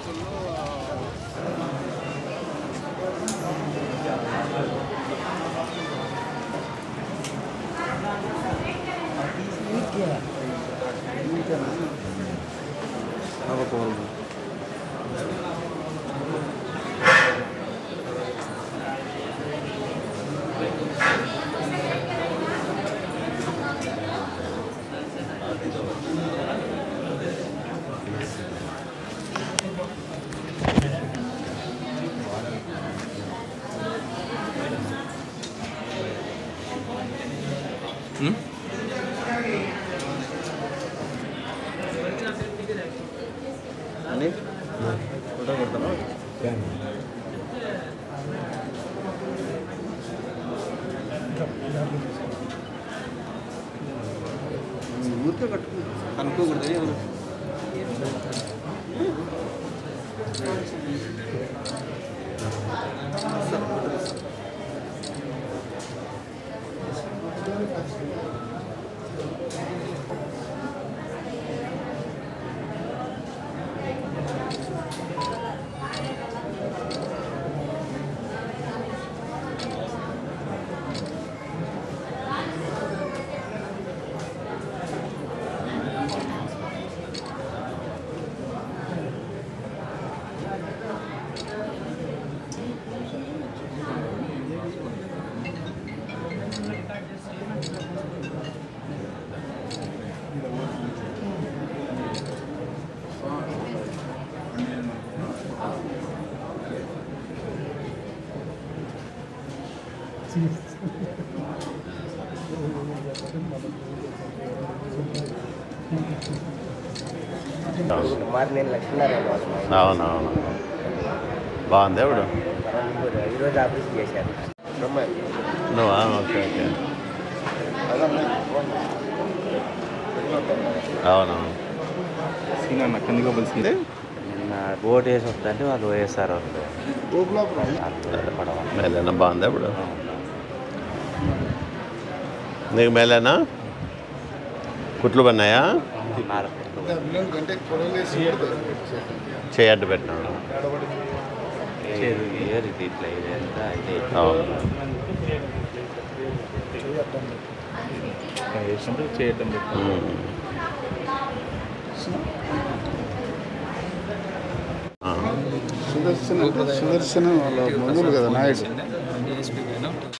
పరిస్థితుల్లో అని ఫోటో కొడతాను ఊరికే కట్టుకో కనుక్కోకూడదు ఎవరు మరి నేను లక్ష్మీనారాయణ వాసు అవునవును బాగుంది ఇప్పుడు ఈరోజు ఆపరేషన్ చేశారు నువ్వా ఓకే ఓకే అవునవును సీనా కందికోవలసిందే నిన్న బోట్ వేసి వస్తుంటే వాళ్ళు వైఎస్ఆర్ వాళ్ళు పడవ మేలేనా బాగుంది ఇప్పుడు నీకు మేలేనా కుట్లు పన్నాయా కంటే కొడలేసి చేయడ్డు పెట్టినాడు ఏరు ఇది ఇట్లా ఇది ఎంత అయితే అవును వేసినప్పుడు చేయటం ఉమ్. ఆ. సుదర్శన సుదర్శన వాళ్ళ మొదలు కదా నాయుడు